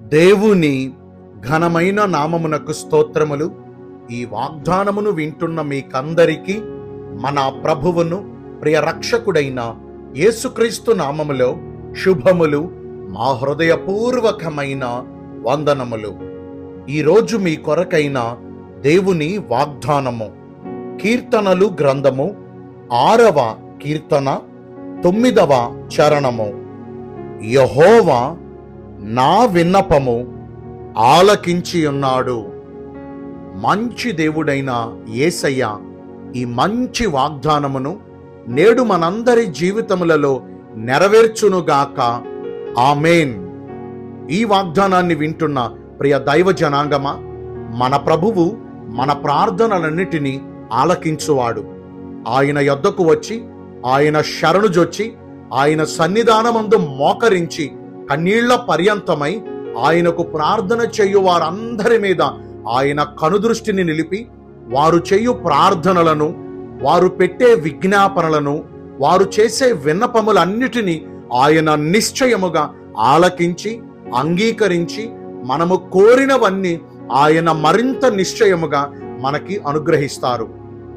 దేవుని ఘనమైన నామమునకు స్తోత్రములు ఈ వాగ్దానమును వింటున్న మీకందరికీ మన ప్రభువును ప్రియ రక్షకుడైన యేసుక్రీస్తు నామములో శుభములు మా హృదయపూర్వకమైన వందనములు ఈరోజు మీ కొరకైన దేవుని వాగ్దానము కీర్తనలు గ్రంథము ఆరవ కీర్తన తొమ్మిదవ చరణము యహోవా నా విన్నపము ఆలకించి ఉన్నాడు మంచి దేవుడైన యేసయ్య ఈ మంచి వాగ్దానమును నేడు మనందరి జీవితములలో నెరవేర్చునుగాక ఆమెన్ ఈ వాగ్దానాన్ని వింటున్న ప్రియ దైవ జనాంగమా మన ప్రభువు మన ప్రార్థనలన్నిటినీ ఆలకించువాడు ఆయన యొద్దకు వచ్చి ఆయన శరణుజొచ్చి ఆయన సన్నిధానమందు మోకరించి కన్నీళ్ల పర్యంతమై ఆయనకు ప్రార్థన చేయు వారందరి మీద ఆయన కనుదృష్టిని నిలిపి వారు చేయు ప్రార్థనలను వారు పెట్టే విజ్ఞాపనలను వారు చేసే విన్నపములన్నిటినీ ఆయన నిశ్చయముగా ఆలకించి అంగీకరించి మనము కోరినవన్నీ ఆయన మరింత నిశ్చయముగా మనకి అనుగ్రహిస్తారు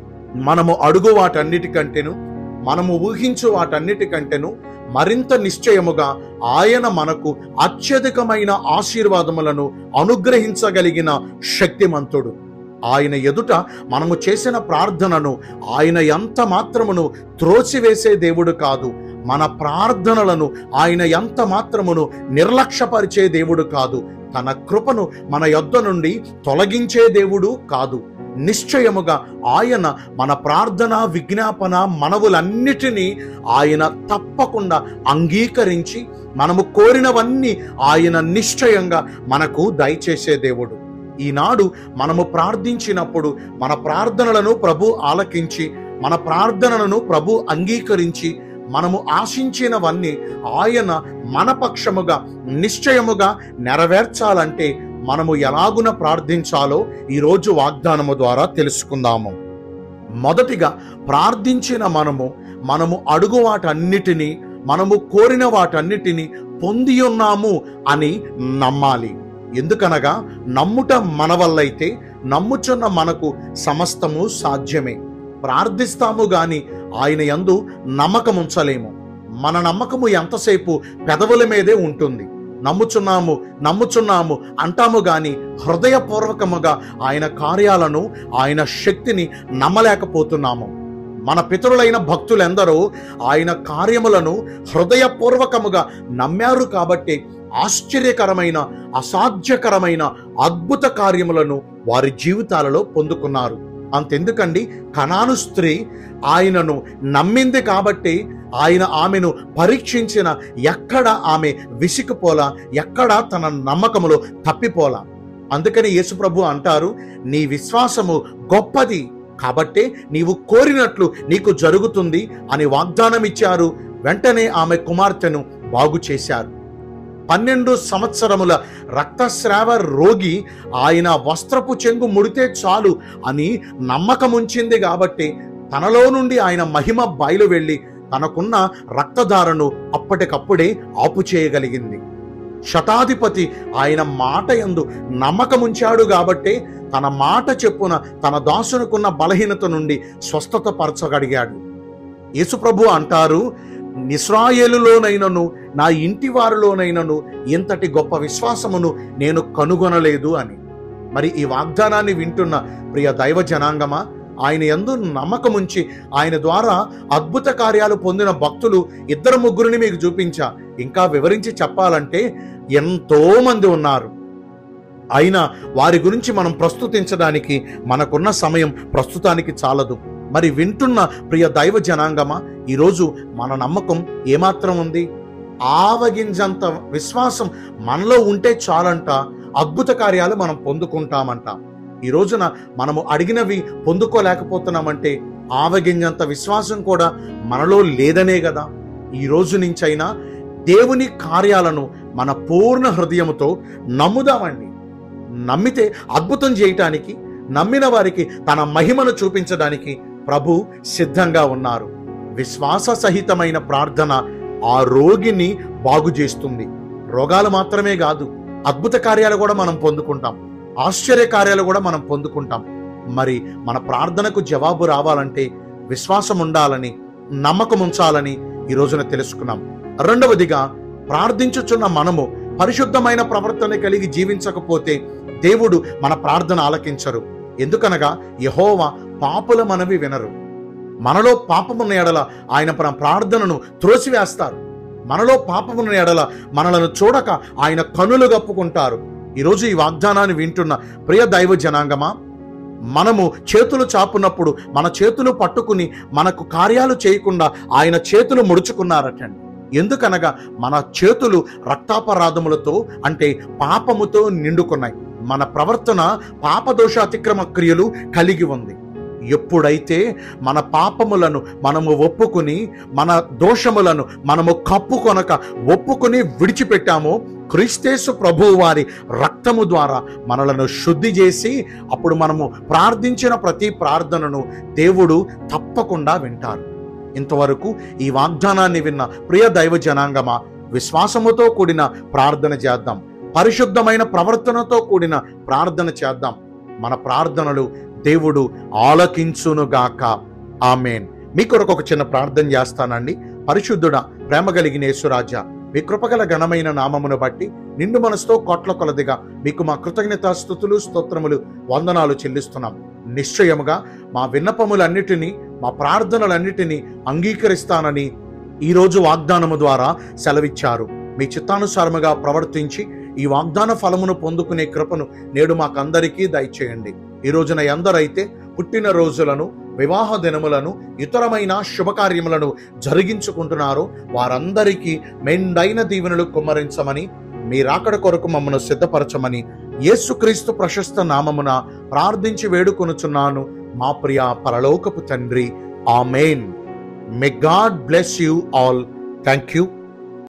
మనము అడుగు వాటన్నిటికంటేను మనము ఊహించు వాటన్నిటికంటేను మరింత నిశ్చయముగా ఆయన మనకు అత్యధికమైన ఆశీర్వాదములను అనుగ్రహించగలిగిన శక్తిమంతుడు ఆయన ఎదుట మనము చేసిన ప్రార్థనను ఆయన ఎంత మాత్రమును త్రోసివేసే దేవుడు కాదు మన ప్రార్థనలను ఆయన ఎంత మాత్రమును నిర్లక్ష్యపరిచే దేవుడు కాదు తన కృపను మన యొద్ద నుండి తొలగించే దేవుడు కాదు నిశ్చయముగా ఆయన మన ప్రార్థన విజ్ఞాపన మనవులన్నిటినీ ఆయన తప్పకుండా అంగీకరించి మనము కోరినవన్నీ ఆయన నిశ్చయంగా మనకు దయచేసే దేవుడు ఈనాడు మనము ప్రార్థించినప్పుడు మన ప్రార్థనలను ప్రభు ఆలకించి మన ప్రార్థనలను ప్రభు అంగీకరించి మనము ఆశించినవన్నీ ఆయన మన పక్షముగా నిశ్చయముగా నెరవేర్చాలంటే మనము ఎలాగున ప్రార్థించాలో ఈరోజు వాగ్దానము ద్వారా తెలుసుకుందాము మొదటిగా ప్రార్థించిన మనము మనము అడుగు వాటన్నిటినీ మనము కోరిన వాటన్నిటినీ పొంది ఉన్నాము అని నమ్మాలి ఎందుకనగా నమ్ముట మన వల్లైతే నమ్ముచున్న మనకు సమస్తము సాధ్యమే ప్రార్థిస్తాము గాని ఆయన యందు నమ్మకం ఉంచలేము మన నమ్మకము ఎంతసేపు పెదవుల మీదే ఉంటుంది నమ్ముచున్నాము నమ్ముచున్నాము అంటాము గాని హృదయపూర్వకముగా ఆయన కార్యాలను ఆయన శక్తిని నమ్మలేకపోతున్నాము మన పితరులైన భక్తులెందరో ఆయన కార్యములను హృదయపూర్వకముగా నమ్మారు కాబట్టి ఆశ్చర్యకరమైన అసాధ్యకరమైన అద్భుత కార్యములను వారి జీవితాలలో పొందుకున్నారు అంతెందుకండి కనాను స్త్రీ ఆయనను నమ్మింది కాబట్టి ఆయన ఆమెను పరీక్షించిన ఎక్కడ ఆమె విసిగిపోలా ఎక్కడ తన నమ్మకములో తప్పిపోలా అందుకని యేసుప్రభు అంటారు నీ విశ్వాసము గొప్పది కాబట్టే నీవు కోరినట్లు నీకు జరుగుతుంది అని వాగ్దానం ఇచ్చారు వెంటనే ఆమె కుమార్తెను బాగు చేశారు పన్నెండు సంవత్సరముల రక్తస్రావ రోగి ఆయన వస్త్రపు చెంగు ముడితే చాలు అని నమ్మకముంచింది కాబట్టి తనలో నుండి ఆయన మహిమ బయలు వెళ్ళి తనకున్న రక్తధారను అప్పటికప్పుడే ఆపు చేయగలిగింది శతాధిపతి ఆయన మాట యందు నమ్మకముంచాడు కాబట్టే తన మాట చెప్పున తన దాసునుకున్న బలహీనత నుండి స్వస్థత పరచగలిగాడు యేసుప్రభు అంటారు నిస్రాయేలులోనైనను నా ఇంటి వారిలోనైనను ఇంతటి గొప్ప విశ్వాసమును నేను కనుగొనలేదు అని మరి ఈ వాగ్దానాన్ని వింటున్న ప్రియ దైవ జనాంగమా ఆయన ఎందు నమ్మకముంచి ఆయన ద్వారా అద్భుత కార్యాలు పొందిన భక్తులు ఇద్దరు ముగ్గురిని మీకు చూపించా ఇంకా వివరించి చెప్పాలంటే ఎంతో మంది ఉన్నారు అయినా వారి గురించి మనం ప్రస్తుతించడానికి మనకున్న సమయం ప్రస్తుతానికి చాలదు మరి వింటున్న ప్రియ దైవ జనాంగమా ఈరోజు మన నమ్మకం ఏమాత్రం ఉంది ఆవగింజంత విశ్వాసం మనలో ఉంటే చాలంట అద్భుత కార్యాలు మనం పొందుకుంటామంట ఈ రోజున మనము అడిగినవి పొందుకోలేకపోతున్నామంటే ఆవగింజంత విశ్వాసం కూడా మనలో లేదనే కదా ఈ రోజు నుంచైనా దేవుని కార్యాలను మన పూర్ణ హృదయముతో నమ్ముదామండి నమ్మితే అద్భుతం చేయటానికి నమ్మిన వారికి తన మహిమను చూపించడానికి ప్రభు సిద్ధంగా ఉన్నారు విశ్వాస సహితమైన ప్రార్థన ఆ రోగిని బాగు చేస్తుంది రోగాలు మాత్రమే కాదు అద్భుత కార్యాలు కూడా మనం పొందుకుంటాం ఆశ్చర్య కార్యాలు కూడా మనం పొందుకుంటాం మరి మన ప్రార్థనకు జవాబు రావాలంటే విశ్వాసం ఉండాలని నమ్మకం ఉంచాలని ఈ రోజున తెలుసుకున్నాం రెండవదిగా ప్రార్థించుచున్న మనము పరిశుద్ధమైన ప్రవర్తన కలిగి జీవించకపోతే దేవుడు మన ప్రార్థన ఆలకించరు ఎందుకనగా యహోవా పాపుల మనవి వినరు మనలో పాపమున్న ఎడల ఆయన మన ప్రార్థనను త్రోసివేస్తారు మనలో పాపమున్న ఎడల మనలను చూడక ఆయన కనులు గప్పుకుంటారు ఈరోజు ఈ వాగ్దానాన్ని వింటున్న ప్రియ దైవ జనాంగమా మనము చేతులు చాపునప్పుడు మన చేతులు పట్టుకుని మనకు కార్యాలు చేయకుండా ఆయన చేతులు ముడుచుకున్నారటండి ఎందుకనగా మన చేతులు రక్తాపరాధములతో అంటే పాపముతో నిండుకున్నాయి మన ప్రవర్తన పాపదోష అతిక్రమ క్రియలు కలిగి ఉంది ఎప్పుడైతే మన పాపములను మనము ఒప్పుకుని మన దోషములను మనము కప్పుకొనక ఒప్పుకుని విడిచిపెట్టామో క్రీస్తేసు ప్రభువు వారి రక్తము ద్వారా మనలను శుద్ధి చేసి అప్పుడు మనము ప్రార్థించిన ప్రతి ప్రార్థనను దేవుడు తప్పకుండా వింటారు ఇంతవరకు ఈ వాగ్దానాన్ని విన్న ప్రియ దైవ జనాంగమా విశ్వాసముతో కూడిన ప్రార్థన చేద్దాం పరిశుద్ధమైన ప్రవర్తనతో కూడిన ప్రార్థన చేద్దాం మన ప్రార్థనలు దేవుడు ఆలకించునుగాక ఆమెన్ మీ కొరకు ఒక చిన్న ప్రార్థన చేస్తానండి పరిశుద్ధుడ ప్రేమ కలిగిన యేసురాజా మీ కృపగల ఘనమైన నామమును బట్టి నిండు మనసుతో కోట్ల కొలదిగా మీకు మా కృతజ్ఞత స్థుతులు స్తోత్రములు వందనాలు చెల్లిస్తున్నాం నిశ్చయముగా మా విన్నపములన్నిటినీ మా ప్రార్థనలన్నిటినీ అంగీకరిస్తానని ఈరోజు వాగ్దానము ద్వారా సెలవిచ్చారు మీ చిత్తానుసారముగా ప్రవర్తించి ఈ వాగ్దాన ఫలమును పొందుకునే కృపను నేడు మాకందరికీ దయచేయండి ఈ రోజున ఎందరైతే పుట్టిన రోజులను వివాహ దినములను ఇతరమైన శుభకార్యములను జరిగించుకుంటున్నారో వారందరికీ మెండైన దీవెనలు కుమ్మరించమని మీ రాకడ కొరకు మమ్మను సిద్ధపరచమని యేసుక్రీస్తు ప్రశస్త నామమున ప్రార్థించి వేడుకొనుచున్నాను మా ప్రియ పరలోకపు తండ్రి amen may God bless you all thank you